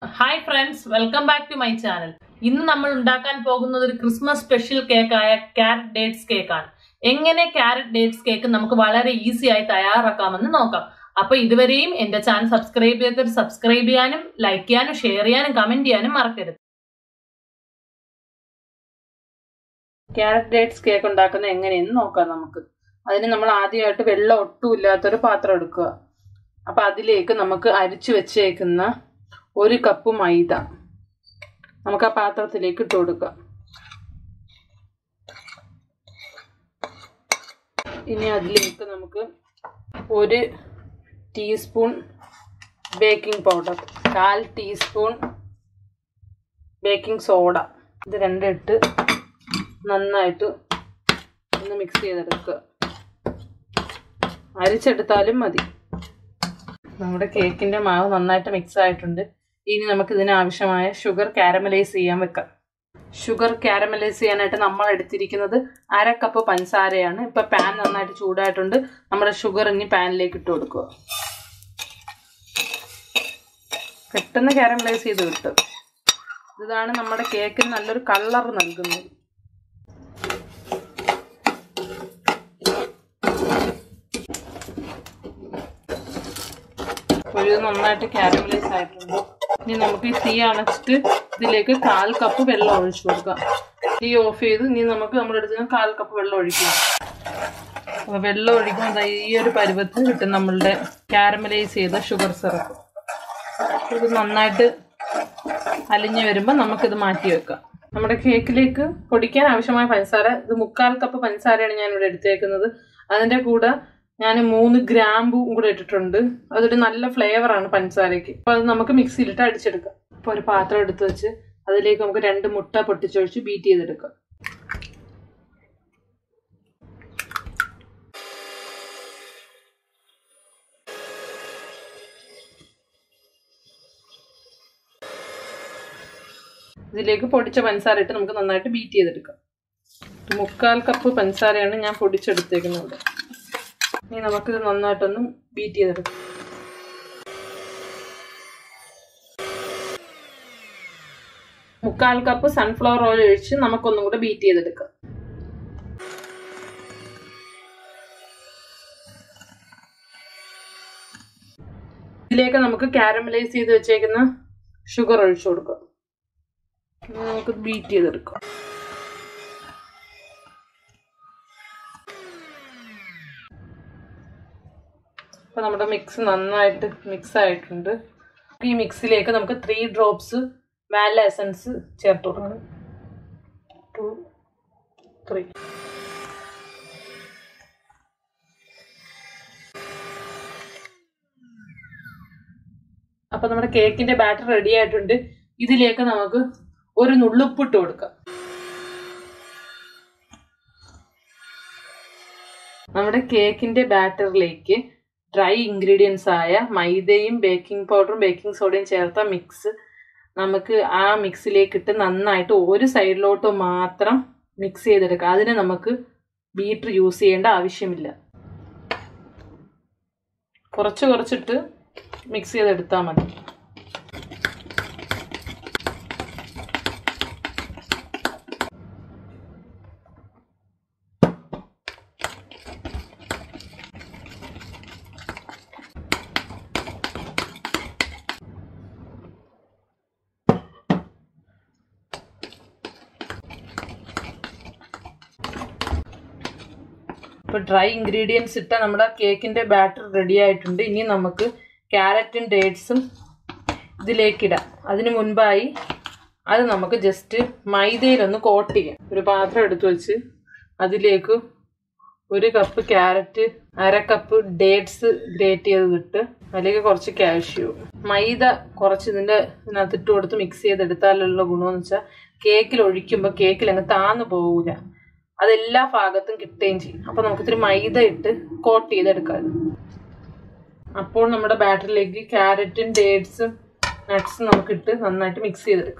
hi friends welcome back to my channel ഇന്ന് നമ്മൾ ഉണ്ടാക്കാൻ പോകുന്നത് ഒരു ക്രിസ്മസ് സ്പെഷ്യൽ കേക്കായ ക്യാരറ്റ് ഡേറ്റ്സ് കേക്കാണ് എങ്ങനെ ക്യാരറ്റ് ഡേറ്റ്സ് കേക്ക് നമുക്ക് വളരെ ഈസി ആയി തയ്യാറാക്കാമെന്ന് നോക്കാം അപ്പൊ ഇതുവരെയും എന്റെ ചാനൽ സബ്സ്ക്രൈബ് ചെയ്തിട്ട് സബ്സ്ക്രൈബ് ചെയ്യാനും ലൈക്ക് ചെയ്യാനും ഷെയർ ചെയ്യാനും കമന്റ് ചെയ്യാനും മറക്കരുത് ക്യാരറ്റ് ഡേറ്റ്സ് കേക്ക് ഉണ്ടാക്കുന്നത് എങ്ങനെയെന്ന് നോക്കാം നമുക്ക് അതിന് നമ്മൾ ആദ്യമായിട്ട് വെള്ളം ഒട്ടും ഇല്ലാത്തൊരു പാത്രം എടുക്കുക അപ്പൊ അതിലേക്ക് നമുക്ക് അരിച്ചു വെച്ചേക്കുന്ന ഒരു കപ്പ് മൈദ നമുക്ക് ആ പാത്രത്തിലേക്ക് ഇട്ട് കൊടുക്കാം ഇനി അതിലേക്ക് നമുക്ക് ഒരു ടീസ്പൂൺ ബേക്കിംഗ് പൗഡർ കാൽ ടീസ്പൂൺ ബേക്കിംഗ് സോഡ ഇത് രണ്ടും ഇട്ട് നന്നായിട്ട് ഒന്ന് മിക്സ് ചെയ്തെടുക്കുക അരിച്ചെടുത്താലും മതി നമ്മുടെ കേക്കിന്റെ മാവ് നന്നായിട്ട് മിക്സ് ആയിട്ടുണ്ട് ഇനി നമുക്ക് ഇതിന് ആവശ്യമായ ഷുഗർ കാരമലൈസ് ചെയ്യാൻ വെക്കാം ഷുഗർ കാരമലൈസ് ചെയ്യാനായിട്ട് നമ്മൾ എടുത്തിരിക്കുന്നത് അര കപ്പ് പഞ്ചസാരയാണ് ഇപ്പൊ പാൻ നന്നായിട്ട് ചൂടായിട്ടുണ്ട് നമ്മുടെ ഷുഗർ ഇനി പാനിലേക്ക് ഇട്ട് കൊടുക്കുക പെട്ടെന്ന് കാരമലൈസ് ചെയ്ത് കിട്ടും ഇതാണ് നമ്മുടെ കേക്കിന് നല്ലൊരു കളർ നൽകുന്നത് ഒരു നന്നായിട്ട് കാരമലൈസ് ആയിട്ടുണ്ട് ഇനി നമുക്ക് ഈ തീ അണച്ചിട്ട് ഇതിലേക്ക് കാൽ കപ്പ് വെള്ളം ഒഴിച്ചു കൊടുക്കാം തീ ഓഫ് ചെയ്ത് ഇനി നമുക്ക് നമ്മുടെ അടുത്ത് കാൽ കപ്പ് വെള്ളം ഒഴിക്കുക അപ്പോൾ വെള്ളം ഒഴിക്കുമ്പോൾ ഈ ഒരു പരുവത്തിൽ കിട്ടും നമ്മളുടെ കാരമലൈസ് ചെയ്ത ഷുഗർ സിറപ്പ് ഇത് നന്നായിട്ട് അലിഞ്ഞു വരുമ്പോൾ നമുക്കിത് മാറ്റി വെക്കാം നമ്മുടെ കേക്കിലേക്ക് പൊടിക്കാൻ ആവശ്യമായ പഞ്ചസാര ഇത് മുക്കാൽ കപ്പ് പഞ്ചസാരയാണ് ഞാൻ ഇവിടെ എടുത്തേക്കുന്നത് അതിൻ്റെ കൂടെ ഞാൻ മൂന്ന് ഗ്രാമ്പും കൂടെ ഇട്ടിട്ടുണ്ട് അതൊരു നല്ല ഫ്ലേവറാണ് പഞ്ചസാരയ്ക്ക് അപ്പോൾ അത് നമുക്ക് മിക്സിയിലിട്ട് അടിച്ചെടുക്കാം അപ്പോൾ ഒരു പാത്രം എടുത്ത് വെച്ച് അതിലേക്ക് നമുക്ക് രണ്ട് മുട്ട പൊട്ടിച്ചൊഴിച്ച് ബീറ്റ് ചെയ്തെടുക്കാം ഇതിലേക്ക് പൊടിച്ച പഞ്ചസാര ഇട്ട് നമുക്ക് നന്നായിട്ട് ബീറ്റ് ചെയ്തെടുക്കാം മുക്കാൽ കപ്പ് പഞ്ചസാരയാണ് ഞാൻ പൊടിച്ചെടുത്തേക്കുന്നത് ഇവിടെ ഇനി നമുക്കിത് നന്നായിട്ടൊന്ന് ബീറ്റ് ചെയ്തെടുക്കാം മുക്കാൽ കപ്പ് സൺഫ്ലവർ ഓയിൽ ഒഴിച്ച് നമുക്കൊന്നും കൂടെ ബീറ്റ് ചെയ്തെടുക്കാം ഇതിലേക്ക് നമുക്ക് കാരമലൈസ് ചെയ്ത് വെച്ചേക്കുന്ന ഷുഗർ ഒഴിച്ചു കൊടുക്കാം നമുക്ക് ബീറ്റ് ചെയ്തെടുക്കാം അപ്പോൾ നമ്മുടെ മിക്സ് നന്നായിട്ട് മിക്സ് ആയിട്ടുണ്ട് ഈ മിക്സിലേക്ക് നമുക്ക് ത്രീ ഡ്രോപ്സ് വാനില എസൻസ് ചേർത്ത് കൊടുക്കണം ടു ത്രീ അപ്പോൾ നമ്മുടെ കേക്കിന്റെ ബാറ്റർ റെഡി ആയിട്ടുണ്ട് ഇതിലേക്ക് നമുക്ക് ഒരു നുള്ളുപ്പിട്ട് കൊടുക്കാം നമ്മുടെ കേക്കിന്റെ ബാറ്ററിലേക്ക് ഡ്രൈ ഇൻഗ്രീഡിയൻസ് ആയ മൈദയും ബേക്കിംഗ് പൗഡറും ബേക്കിംഗ് സോഡയും ചേർത്ത മിക്സ് നമുക്ക് ആ മിക്സിലേക്ക് ഇട്ട് നന്നായിട്ട് ഒരു സൈഡിലോട്ട് മാത്രം മിക്സ് ചെയ്തെടുക്കാം അതിന് നമുക്ക് ബീറ്റർ യൂസ് ചെയ്യേണ്ട ആവശ്യമില്ല കുറച്ച് കുറച്ചിട്ട് മിക്സ് ചെയ്തെടുത്താൽ മതി ഇപ്പോൾ ഡ്രൈ ഇൻഗ്രീഡിയൻസ് ഇട്ട നമ്മുടെ കേക്കിൻ്റെ ബാറ്റർ റെഡി ആയിട്ടുണ്ട് ഇനി നമുക്ക് ക്യാരറ്റും ഡേറ്റ്സും ഇതിലേക്കിടാം അതിന് മുൻപായി അത് നമുക്ക് ജസ്റ്റ് മൈദയിലൊന്ന് കോട്ട് ചെയ്യാം ഒരു പാത്രം എടുത്തു വെച്ച് അതിലേക്ക് ഒരു കപ്പ് ക്യാരറ്റ് അര കപ്പ് ഡേറ്റ്സ് ഗ്രേറ്റ് ചെയ്തിട്ട് അതിലേക്ക് കുറച്ച് കാഷ്യൂ മൈദ കുറച്ച് ഇതിൻ്റെ ഇതിനകത്ത് ഇട്ട് കൊടുത്ത് മിക്സ് ചെയ്തെടുത്താലുള്ള ഗുണമെന്ന് വെച്ചാൽ കേക്കിൽ ഒഴിക്കുമ്പോൾ കേക്കിൽ അങ്ങ് താന്നു പോകില്ല അതെല്ലാ ഭാഗത്തും കിട്ടുകയും ചെയ്യും അപ്പോൾ നമുക്ക് ഇത്തിരി മൈദ ഇട്ട് കോട്ട് ചെയ്തെടുക്കാം അപ്പോൾ നമ്മുടെ ബാറ്ററിലേക്ക് ക്യാരറ്റും ഡേറ്റ്സും നട്ട്സും നമുക്കിട്ട് നന്നായിട്ട് മിക്സ് ചെയ്തെടുക്കാം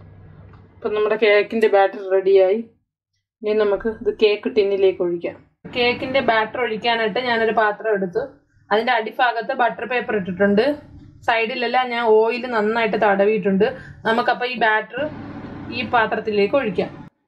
ഇപ്പം നമ്മുടെ കേക്കിൻ്റെ ബാറ്റർ റെഡിയായി ഇനി നമുക്ക് ഇത് കേക്ക് ടിന്നിലേക്ക് ഒഴിക്കാം കേക്കിന്റെ ബാറ്റർ ഒഴിക്കാനായിട്ട് ഞാനൊരു പാത്രം എടുത്തു അതിന്റെ അടിഭാഗത്ത് ബട്ടർ പേപ്പർ ഇട്ടിട്ടുണ്ട് സൈഡിലെല്ലാം ഞാൻ ഓയിൽ നന്നായിട്ട് തടവിയിട്ടുണ്ട് നമുക്കപ്പോൾ ഈ ബാറ്റർ ഈ പാത്രത്തിലേക്ക് ഒഴിക്കാം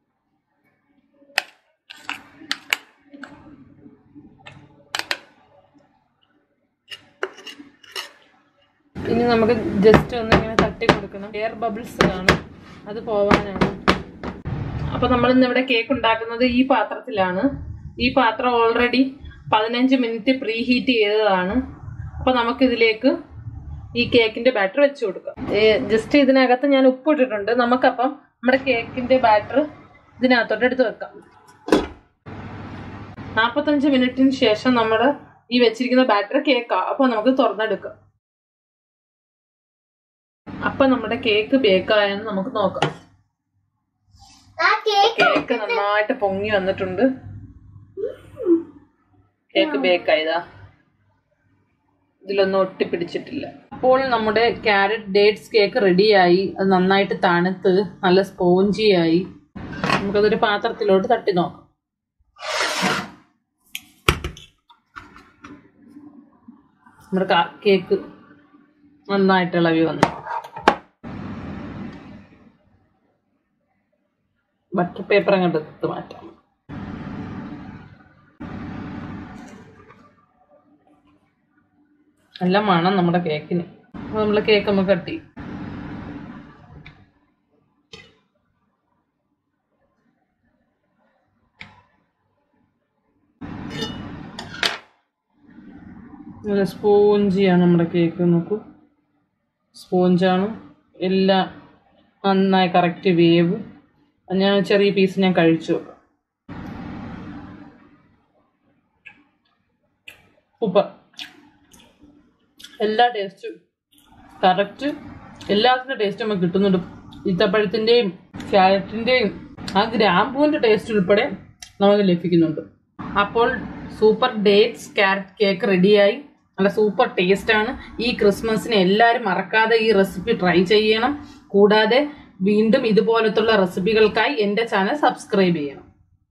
ഇനി നമുക്ക് ജസ്റ്റ് ഒന്ന് ഇങ്ങനെ തട്ടി കൊടുക്കണം എയർ ബബിൾസ് കാണും അത് പോവാനാണ് അപ്പൊ നമ്മൾ ഇന്ന് ഇവിടെ കേക്ക് ഉണ്ടാക്കുന്നത് ഈ പാത്രത്തിലാണ് ഈ പാത്രം ഓൾറെഡി പതിനഞ്ച് മിനിറ്റ് പ്രീ ഹീറ്റ് ചെയ്തതാണ് അപ്പൊ നമുക്ക് ഇതിലേക്ക് ഈ കേക്കിന്റെ ബാറ്റർ വെച്ച് കൊടുക്കാം ജസ്റ്റ് ഇതിനകത്ത് ഞാൻ ഉപ്പ് ഇട്ടിട്ടുണ്ട് നമുക്കപ്പം നമ്മുടെ കേക്കിന്റെ ബാറ്റർ ഇതിനകത്തോട്ട് എടുത്ത് വെക്കാം നാൽപ്പത്തഞ്ച് മിനിറ്റിന് ശേഷം നമ്മൾ ഈ വെച്ചിരിക്കുന്ന ബാറ്റർ കേക്കാ അപ്പൊ നമുക്ക് തുറന്നെടുക്കാം അപ്പൊ നമ്മുടെ കേക്ക് ബേക്കായെന്ന് നമുക്ക് നോക്കാം ആ കേക്ക് കേക്ക് നന്നായിട്ട് പൊങ്ങി വന്നിട്ടുണ്ട് കേക്ക് ബേക്കായതാ ഇതിലൊന്നും ഒട്ടിപ്പിടിച്ചിട്ടില്ല അപ്പോൾ നമ്മുടെ ക്യാരറ്റ് ഡേറ്റ്സ് കേക്ക് റെഡിയായി അത് നന്നായിട്ട് തണുത്ത് നല്ല സ്പോഞ്ചി ആയി നമുക്കതൊരു പാത്രത്തിലോട്ട് തട്ടി നോക്കാം നമ്മുടെ കാ- കേക്ക് നന്നായിട്ട് ഇളവി വന്നു ബട്ടർ പേപ്പർ അങ്ങോട്ട് എടുത്ത് മാറ്റാം നല്ല മണം നമ്മുടെ കേക്കിന് അപ്പോൾ നമ്മളെ കേക്ക് നമുക്ക് കട്ട് ചെയ്യും നല്ല സ്പോഞ്ചിയാണ് നമ്മുടെ കേക്ക് നോക്കൂ സ്പോഞ്ചാണ് എല്ലാം നന്നായി കറക്റ്റ് വേവ് അത് ഞാൻ ചെറിയ പീസ് ഞാൻ കഴിച്ചു നോക്കാം സൂപ്പർ എല്ലാ ടേസ്റ്റും കറക്റ്റ് എല്ലാത്തിൻ്റെ ടേസ്റ്റ് നമുക്ക് കിട്ടുന്നുണ്ട് ഈത്തപ്പഴത്തിൻ്റെയും ക്യാരറ്റിൻ്റെയും ആ ഗ്രാമ്പൂവിൻ്റെ ടേസ്റ്റ് ഉൾപ്പെടെ നമുക്ക് ലഭിക്കുന്നുണ്ട് അപ്പോൾ സൂപ്പർ ഡേറ്റ്സ് ക്യാരറ്റ് കേക്ക് റെഡിയായി നല്ല സൂപ്പർ ടേസ്റ്റാണ് ഈ ക്രിസ്മസിന് എല്ലാവരും മറക്കാതെ ഈ റെസിപ്പി ട്രൈ ചെയ്യണം കൂടാതെ വീണ്ടും ഇതുപോലത്തുള്ള റെസിപ്പികൾക്കായി എൻ്റെ ചാനൽ സബ്സ്ക്രൈബ് ചെയ്യണം